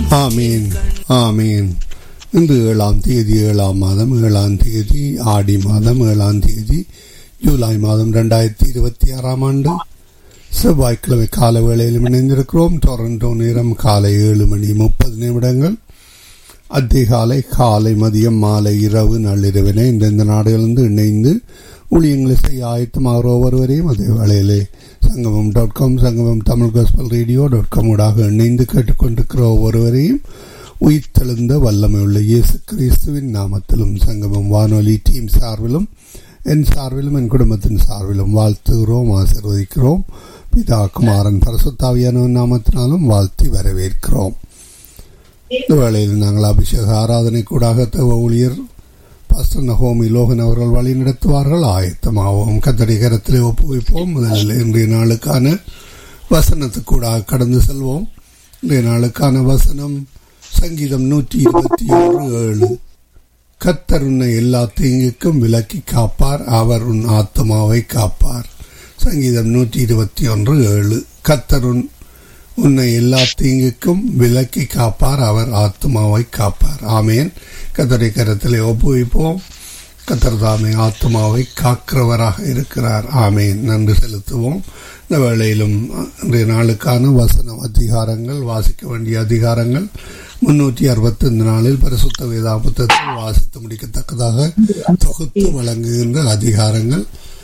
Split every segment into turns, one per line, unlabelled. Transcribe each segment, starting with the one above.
ஆமீன் ஆமீன் இன்று ஏழாம் தேதி ஏழாம் மாதம் ஏழாம் தேதி ஆடி மாதம் ஏழாம் தேதி ஜூலை மாதம் ரெண்டாயிரத்தி இருபத்தி ஆறாம் ஆண்டு செவ்வாய்க்கிழமை கால வேளையில் இணைந்திருக்கிறோம் டொரண்டோ நேரம் காலை ஏழு மணி முப்பது நிமிடங்கள் அதிகாலை காலை மதியம் மாலை இரவு நள்ளிரவினை இந்தந்த நாடுகளிலிருந்து இணைந்து ஊழியங்களை செய்ய ஆயத்தமாகிற ஒவ்வொருவரையும் அதே வேளையிலே சங்கமம் dot com Sangamam Tamil gospel radio dot com ஊடாக இணைந்து கேட்டுக்கொண்டிருக்கிற ஒவ்வொருவரையும் உயிர்த்தெழுந்த வல்லமை உள்ள இயேசு கிறிஸ்துவின் நாமத்திலும் சங்கமம் வானொலி டீம் சார்பிலும் என் சார்பிலும் என் குடும்பத்தின் சார்பிலும் வாழ்த்துகிறோம் ஆசிர்வதிக்கிறோம் பிதா குமாரன் பரசுத்தாவியானவன் நாமத்தினாலும் வாழ்த்தி வரவேற்கிறோம் இந்த வேளையில் நாங்கள் அபிஷேக ஆராதனை கூடாக தவ ஊழியர் பாஸ்டர் நகோமி லோகன் அவர்கள் வழி நடத்துவார்கள் ஆயத்தமாகவும் கத்தடி கரத்திலே ஒப்புவிப்போம் முதலில் இன்றைய நாளுக்கான வசனத்துக்கூடாக கடந்து செல்வோம் இன்றைய நாளுக்கான வசனம் சங்கீதம் நூற்றி இருபத்தி ஆறு ஏழு கத்தர் உன்னை எல்லா தீங்குக்கும் விலக்கி காப்பார் அவர் உன் ஆத்மாவை காப்பார் சங்கீதம் நூற்றி இருபத்தி ஒன்று ஏழு கத்தர் உன் உன்னை எல்லா தீங்குக்கும் விலக்கி காப்பார் அவர் ஆத்மாவை காப்பார் ஆமேன் கத்தரை கரத்திலே ஒப்புவிப்போம் கத்தர் தாமே ஆத்மாவை காக்கிறவராக இருக்கிறார் ஆமேன் நன்றி செலுத்துவோம் இந்த வேளையிலும் இன்றைய நாளுக்கான வசனம் அதிகாரங்கள் வாசிக்க வேண்டிய அதிகாரங்கள் முன்னூற்றி அறுபத்தைந்து நாளில் பரிசுத்த வேதா புத்தகத்தில் வாசித்து முடிக்கத்தக்கதாக தொகுத்து வழங்குகின்ற அதிகாரங்கள்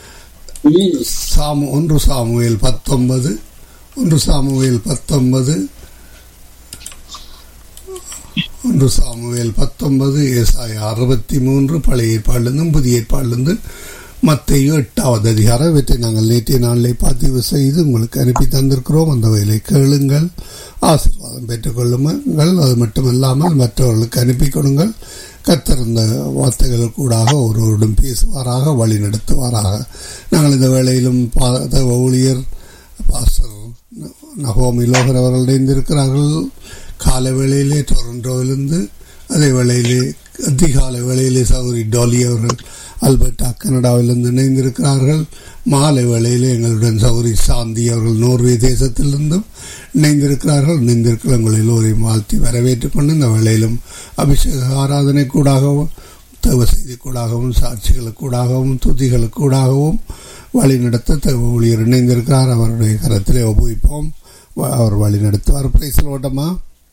சாமு ஒன்று சாமுவேல் பத்தொன்பது ஒன்று சாமுவேல் பத்தொன்பது ஒன்று சாமுவேல் பத்தொன்பது ஏசாய அறுபத்தி மூன்று பழைய ஏற்பாடிலிருந்தும் புதிய ஏற்பாடிலிருந்து மத்தையும் எட்டாவது அதிகாரம் இவற்றை நாங்கள் நேற்றைய நாளிலே பதிவு செய்து உங்களுக்கு அனுப்பி தந்திருக்கிறோம் அந்த வேலை கேளுங்கள் ஆசீர்வாதம் பெற்றுக்கொள்ளுங்கள் அது மட்டுமல்லாமல் மற்றவர்களுக்கு அனுப்பி கொடுங்கள் கத்திருந்த வார்த்தைகள் கூடாக ஒருவருடன் பேசுவாராக வழி நடத்துவாராக நாங்கள் இந்த வேளையிலும் ஊழியர் பாஸ்டர் நகோமி லோகர் அவர்கள் இணைந்திருக்கிறார்கள் கால வேளையிலே டொரண்டோவிலிருந்து அதே வேளையிலே அதிகாலை வேளையிலே சௌரி டோலி அவர்கள் அல்பர்டா கனடாவிலிருந்து இணைந்திருக்கிறார்கள் மாலை வேளையிலே எங்களுடன் சௌரி சாந்தி அவர்கள் நோர்வே தேசத்திலிருந்தும் இணைந்திருக்கிறார்கள் இணைந்திருக்கிற உங்கள் எல்லோரையும் வாழ்த்தி வரவேற்றுக் கொண்டு இந்த வேளையிலும் அபிஷேக ஆராதனை கூடாகவும் தேவ செய்தி கூடாகவும் சாட்சிகளுக்கூடாகவும் துதிகளுக்கூடாகவும் வழி நடத்த தேவ ஊழியர் இணைந்திருக்கிறார் அவருடைய கரத்திலே ஒப்புவிப்போம் அவர் வழி நடத்துவார் பிரைஸ் ஓட்டமா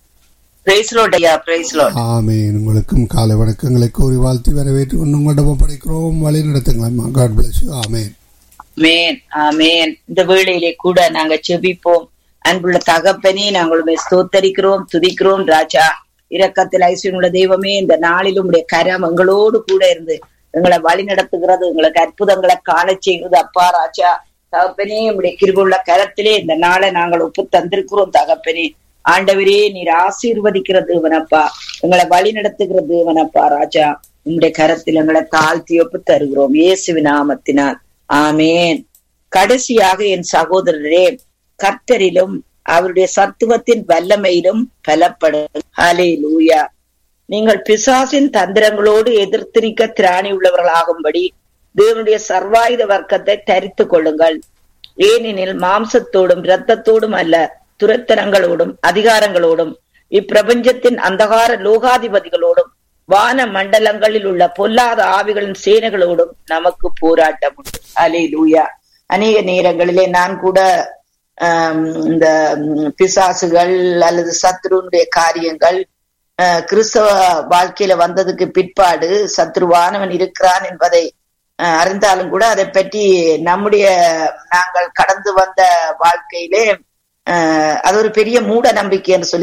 ஆமேன் உங்களுக்கும் காலை வணக்கங்களை கூறி வாழ்த்தி வரவேற்று உங்களிடம் படைக்கிறோம் வழி நடத்துங்களா காட் பிளஸ் ஆமேன்
ஆமேன் ஆமேன் இந்த வேளையிலே கூட நாங்க செபிப்போம் அன்புள்ள தகப்பனே நாங்களுமே ஸ்தோத்தரிக்கிறோம் துதிக்கிறோம் ராஜா இரக்கத்தில் ஐஸ்வர்யுள்ள தெய்வமே இந்த நாளிலும் உடைய கரம் எங்களோடு கூட இருந்து எங்களை வழி நடத்துகிறது எங்களுக்கு அற்புதங்களை காண செய்கிறது அப்பா ராஜா தகப்பனே உடைய கிருபுள்ள கரத்திலே இந்த நாளை நாங்கள் ஒப்பு தந்திருக்கிறோம் தகப்பனே ஆண்டவரே நீர் ஆசீர்வதிக்கிற தேவனப்பா எங்களை வழி நடத்துகிற தேவனப்பா ராஜா உங்களுடைய கரத்தில் எங்களை தாழ்த்தி ஒப்பு தருகிறோம் இயேசு நாமத்தினால் ஆமேன் கடைசியாக என் சகோதரரே கர்த்தரிலும் அவருடைய சத்துவத்தின் வல்லமையிலும் பலப்படும் ஹலே லூயா நீங்கள் பிசாசின் தந்திரங்களோடு எதிர்த்து நிற்க திராணி உள்ளவர்களாகும்படி தேவனுடைய சர்வாயுத வர்க்கத்தை தரித்து கொள்ளுங்கள் ஏனெனில் மாம்சத்தோடும் இரத்தத்தோடும் அல்ல துரத்தனங்களோடும் அதிகாரங்களோடும் இப்பிரபஞ்சத்தின் அந்தகார லோகாதிபதிகளோடும் வான மண்டலங்களில் உள்ள பொல்லாத ஆவிகளின் சேனைகளோடும் நமக்கு போராட்டம் உண்டு அலே லூயா அநேக நேரங்களிலே நான் கூட இந்த பிசாசுகள் அல்லது சத்ருனுடைய காரியங்கள் கிறிஸ்தவ வாழ்க்கையில வந்ததுக்கு பிற்பாடு சத்ருவானவன் இருக்கிறான் என்பதை அறிந்தாலும் கூட அதை பற்றி நம்முடைய நாங்கள் கடந்து வந்த வாழ்க்கையிலே அது ஒரு பெரிய மூட நம்பிக்கை என்று சொல்லி